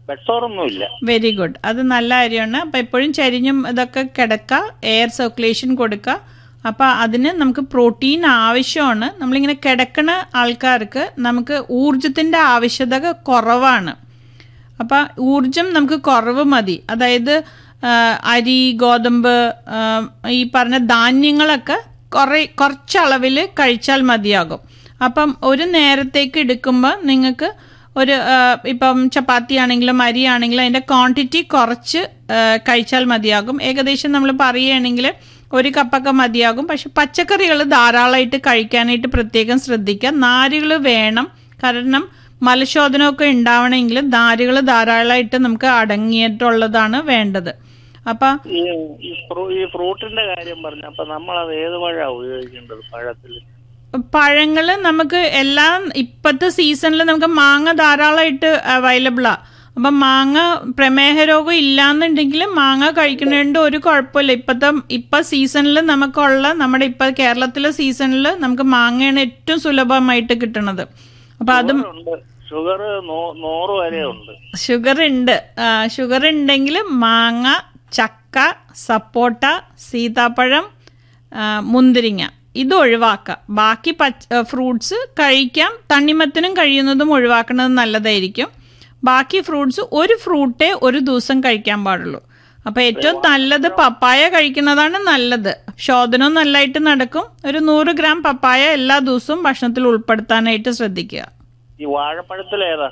ബെഡ്സോറൊന്നുമില്ല very good അത് നല്ല കാര്യമാണ് അപ്പം എപ്പോഴും ചരിഞ്ഞും ഇതൊക്കെ കിടക്കുക എയർ സർക്കുലേഷൻ കൊടുക്കുക അപ്പോൾ അതിന് നമുക്ക് പ്രോട്ടീൻ ആവശ്യമാണ് നമ്മളിങ്ങനെ കിടക്കുന്ന ആൾക്കാർക്ക് നമുക്ക് ഊർജത്തിൻ്റെ ആവശ്യകത കുറവാണ് അപ്പം ഊർജം നമുക്ക് കുറവ് മതി അതായത് ആ, അരി ഗോതമ്പ് ആ, ഈ പറഞ്ഞ ധാന്യങ്ങളൊക്കെ കുറേ കുറച്ചളവിൽ കഴിച്ചാൽ മതിയാകും അപ്പം ഒരു നേരത്തേക്ക് എടുക്കുമ്പോൾ നിങ്ങൾക്ക് ഒരു ആ, ഇപ്പം ചപ്പാത്തി ആണെങ്കിലും അരി ആണെങ്കിലും അതിൻ്റെ ക്വാണ്ടിറ്റി കുറച്ച് ആ, കഴിച്ചാൽ മതിയാകും ഏകദേശം നമ്മൾ പറയുകയാണെങ്കിൽ ഒരു കപ്പൊക്കെ മതിയാകും പക്ഷെ പച്ചക്കറികൾ ധാരാളമായിട്ട് കഴിക്കാനായിട്ട് പ്രത്യേകം ശ്രദ്ധിക്കുക നാരുകൾ വേണം കാരണം മലശോധനമൊക്കെ ഉണ്ടാവണമെങ്കിൽ നാരുകൾ ധാരാളമായിട്ട് നമുക്ക് അടങ്ങിയിട്ടുള്ളതാണ് വേണ്ടത് അപ്പം ഈ ഈ ഫ്രൂ- ഈ ഫ്രൂട്ടിന്റെ കാര്യം പറഞ്ഞു അപ്പൊ നമ്മൾ അത് ഏത് പഴമാണ് ഉപയോഗിക്കേണ്ടത് പഴത്തിൽ പഴങ്ങൾ നമുക്ക് എല്ലാം ഇപ്പോഴത്തെ സീസണിൽ നമുക്ക് മാങ്ങ ധാരാളമായിട്ട് അവൈലബിളാ അപ്പം മാങ്ങ പ്രമേഹ രോഗം ഇല്ലാന്നുണ്ടെങ്കിൽ മാങ്ങ കഴിക്കുന്നതുകൊണ്ട് ഒരു കുഴപ്പമില്ല ഇപ്പോഴത്തെ ഇപ്പം സീസണിൽ നമുക്കുള്ള നമ്മുടെ ഇപ്പം കേരളത്തിലെ സീസണിൽ നമുക്ക് മാങ്ങയാണ് ഏറ്റവും സുലഭമായിട്ട് കിട്ടുന്നത് അപ്പം അതും ഉണ്ട് ഷുഗർ നൂറ് വരെ ഉണ്ട് ഷുഗർ ഉണ്ട് ഷുഗർ ഉണ്ടെങ്കിൽ മാങ്ങ ചക്ക സപ്പോട്ട സീതാപ്പഴം ആ, മുന്തിരിങ്ങ ഇത് ഒഴിവാക്കാം ബാക്കി പച്ച ഫ്രൂട്ട്സ് കഴിക്കാം തണ്ണിമത്തിനും കഴിയുന്നതും ഒഴിവാക്കുന്നത് നല്ലതായിരിക്കും ബാക്കി ഫ്രൂട്ട്സ് ഒരു ഫ്രൂട്ടേ ഒരു ദിവസം കഴിക്കാൻ പാടുള്ളൂ അപ്പോൾ ഏറ്റവും നല്ലത് പപ്പായ കഴിക്കുന്നതാണ് നല്ലത് ശോധനവും നല്ലതായിട്ട് നടക്കും ഒരു നൂറ് ഗ്രാം പപ്പായ എല്ലാ ദിവസവും ഭക്ഷണത്തിൽ ഉൾപ്പെടുത്താനായിട്ട് ശ്രദ്ധിക്കുക ഈ വാഴപ്പഴത്തിൽ ഏതാ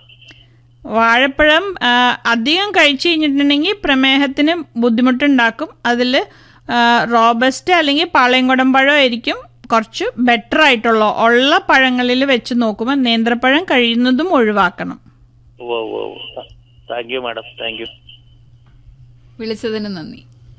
വാഴപ്പഴം ആ, അധികം കഴിച്ചു കഴിഞ്ഞിട്ടുണ്ടെങ്കിൽ പ്രമേഹത്തിന് ബുദ്ധിമുട്ടുണ്ടാക്കും അതിൽ റോബസ്റ്റ് അല്ലെങ്കിൽ പാളയംകുടം പഴം ആയിരിക്കും കുറച്ച് ബെറ്റർ ആയിട്ടുള്ള ഉള്ള പഴങ്ങളിൽ വെച്ച് നോക്കുമ്പോൾ നേന്ത്രപ്പഴം കഴിയുന്നതും ഒഴിവാക്കണം ഓ ഓ thank you madam thank you വിളിച്ചതിന് നന്ദി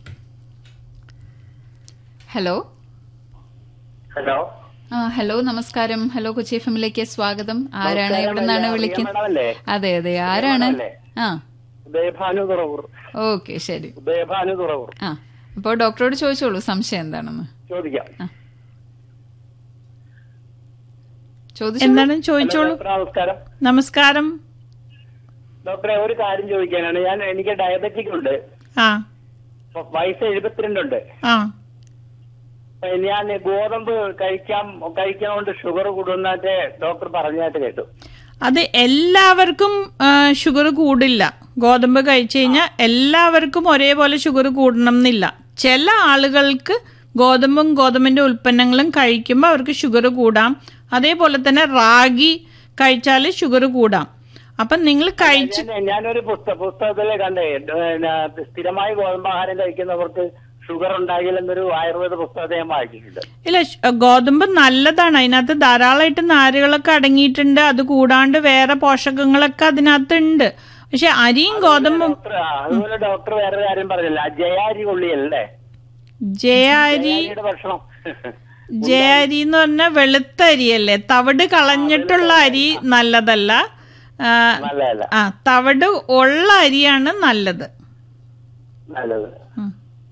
ഹലോ ഹലോ ആ ഹലോ നമസ്കാരം ഹലോ കൊച്ചി എഫ് എമ്മിലേക്ക് സ്വാഗതം ആരാണ് എവിടെ നിന്നാണ് വിളിക്കുന്നത് അല്ലേ അതെ അതെ ആരാണ് അല്ലേ? ആ ഉദയഭാനു തുറവൂർ ഓക്കെ ശരി ഉദയഭാനു തുറവൂർ ആ അപ്പോൾ ഡോക്ടറോട് ചോദിച്ചോളൂ സംശയം എന്താണെന്ന് ചോദിക്കാം ചോദിച്ചു എന്താണ് ചോദിച്ചോളൂ ഡോക്ടർ നമസ്കാരം നമസ്കാരം ഡോക്ടറെ ഒരു കാര്യം ചോദിക്കാനാണ് ഞാൻ എനിക്ക് ഡയബറ്റിക് ഉണ്ട് ആ അപ്പൊ വയസ്സ് എഴുപത്തിരണ്ടുണ്ട് ആ അപ്പൊ ഞാൻ ഗോതമ്പ് കഴിക്കാം കഴിക്കണോണ്ട് ഷുഗർ കൂടുന്നതായിട്ട് ഡോക്ടർ പറഞ്ഞായിട്ട് കേട്ടു അത് എല്ലാവർക്കും ഷുഗർ കൂടില്ല ഗോതമ്പ് കഴിച്ചു കഴിഞ്ഞാൽ എല്ലാവർക്കും ഒരേപോലെ ഷുഗർ കൂടണം എന്നില്ല ചില ആളുകൾക്ക് ഗോതമ്പും ഗോതമ്പിന്റെ ഉൽപ്പന്നങ്ങളും കഴിക്കുമ്പോൾ അവർക്ക് ഷുഗർ കൂടാം അതേപോലെ തന്നെ റാഗി കഴിച്ചാൽ ഷുഗർ കൂടാം അപ്പം നിങ്ങൾ കഴിച്ച് ഞാൻ ഞാനൊരു പുസ്തക പുസ്തകത്തിൽ കണ്ടേ പിന്നെ സ്ഥിരമായി ഗോതമ്പാഹാരം കഴിക്കുന്നവർക്ക് ഷുഗർ ഉണ്ടാകില്ലെന്നൊരു ആയുർവേദ പുസ്തകത്തെ ഞാൻ വായിച്ചിട്ടുണ്ട് ഇല്ല ഷ്- ഗോതമ്പ് നല്ലതാണ് അതിനകത്ത് ധാരാളമായിട്ട് നാരുകളൊക്കെ അടങ്ങിയിട്ടുണ്ട് അത് കൂടാണ്ട് വേറെ പോഷകങ്ങളൊക്കെ അതിനകത്ത് ഉണ്ട് പക്ഷെ അരിയും ഗോതമ്പും ഡോക്ടർ ആ, അതുപോലെ ഡോക്ടർ വേറൊരു കാര്യം പറഞ്ഞില്ല ജയാരി കൊള്ളിയല്ലേ ജയാരി ജയാരിയുടെ ഭക്ഷണം ജയരി എന്ന് പറഞ്ഞാൽ വെളുത്ത അരിയല്ലേ തവിട് കളഞ്ഞിട്ടുള്ള അരി നല്ലതല്ല ആ, നല്ലതല്ല ആ തവിട് ഉള്ള അരിയാണ് നല്ലത് നല്ലത് ഉം.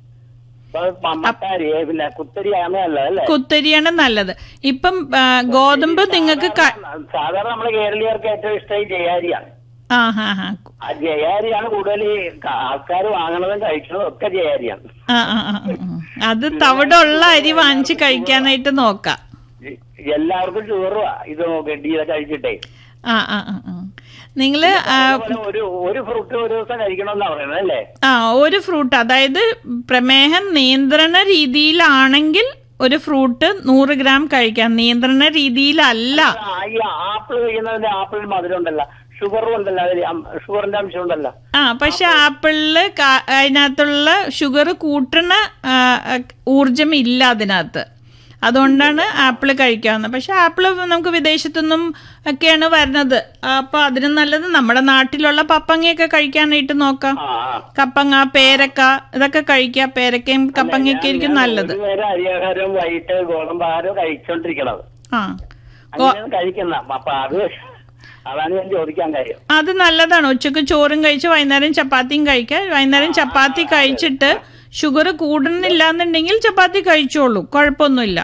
അപ്പൊ മട്ടാരി പിന്നെ കുത്തരി അങ്ങനെയല്ല അല്ലേ കുത്തരിയാണ് നല്ലത് ഇപ്പം ആ, ഗോതമ്പ് നിങ്ങൾക്ക് ക- സാധാരണ നമ്മള് കേരളീയർക്ക് ഏറ്റവും ഇഷ്ടം ഈ ജയാരിയാണ് ആ ഹാ ഹാ ആ ജയാരിയാണ് കൂടുതൽ ആൾക്കാർ വാങ്ങണതും കഴിക്കണതും ഒക്കെ ജയാരിയാണ് ആ ആ ആ, ആ. അത് തവിടുള്ള അരി വാങ്ങിച്ച് കഴിക്കാനായിട്ട് നോക്കാം എല്ലാവർക്കും ഷുഗറും ഇത് നോക്കേണ്ടി ഇത് കഴിച്ചിട്ടേ ആ ആ ആ ആ നിങ്ങള് ആ, അതുപോലെ ഒരു ഒരു ഫ്രൂട്ട് ഒരു ദിവസം കഴിക്കണമെന്നാ പറയുന്നത് അല്ലേ ആ ഒരു ഫ്രൂട്ട് അതായത് പ്രമേഹം നിയന്ത്രണ രീതിയിലാണെങ്കിൽ ഒരു ഫ്രൂട്ട് നൂറ് ഗ്രാം കഴിക്കാം നിയന്ത്രണ രീതിയിലല്ല ആ, ഈ ആപ്പിൾ കഴിക്കുന്നതിന്റെ ആപ്പിൾ മധുരം ഉണ്ടല്ലോ ഷുഗറും ഉണ്ടല്ലോ അതിൽ ഷുഗറിന്റെ അംശം ഉണ്ടല്ലോ ആ പക്ഷെ ആപ്പിളില് കാ- അതിനകത്തുള്ള ഷുഗർ കൂട്ടണ ആ, ഊർജം ഇല്ല അതിനകത്ത് അതുകൊണ്ടാണ് ആപ്പിൾ കഴിക്കാവുന്നത് പക്ഷെ ആപ്പിൾ നമുക്ക് വിദേശത്തുനിന്നും ഒക്കെയാണ് വരുന്നത് അപ്പൊ അതിന് നല്ലത് നമ്മുടെ നാട്ടിലുള്ള പപ്പങ്ങയൊക്കെ കഴിക്കാനായിട്ട് നോക്കാം ആ ആ. കപ്പങ്ങ പേരക്ക ഇതൊക്കെ കഴിക്കാം പേരക്കയും കപ്പങ്ങയൊക്കെ ആയിരിക്കും നല്ലത് ഒരു നേരം അരിയാഹാരവും വൈകിട്ട് ഗോതമ്പാഹാരവും കഴിച്ചോണ്ടിരിക്കണത് ആ അങ്ങനെയാണ് കഴിക്കുന്ന അപ്പൊ അത് അതാണ് ഞാൻ ചോദിക്കാൻ കാര്യം അത് നല്ലതാണ് ഉച്ചക്ക് ചോറും കഴിച്ച് വൈകുന്നേരം ചപ്പാത്തിയും കഴിക്കുക വൈകുന്നേരം ചപ്പാത്തി കഴിച്ചിട്ട് ഷുഗർ കൂടുന്നില്ല എന്നുണ്ടെങ്കിൽ ചപ്പാത്തി കഴിച്ചോളൂ കുഴപ്പമൊന്നുമില്ല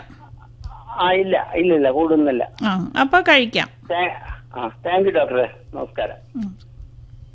ആ ഇല്ല ഇല്ല ഇല്ല കൂടുന്നില്ല ആ അപ്പൊ കഴിക്കാം താ- ആ താങ്ക് യു ഡോക്ടറെ നമസ്കാരം ഉം.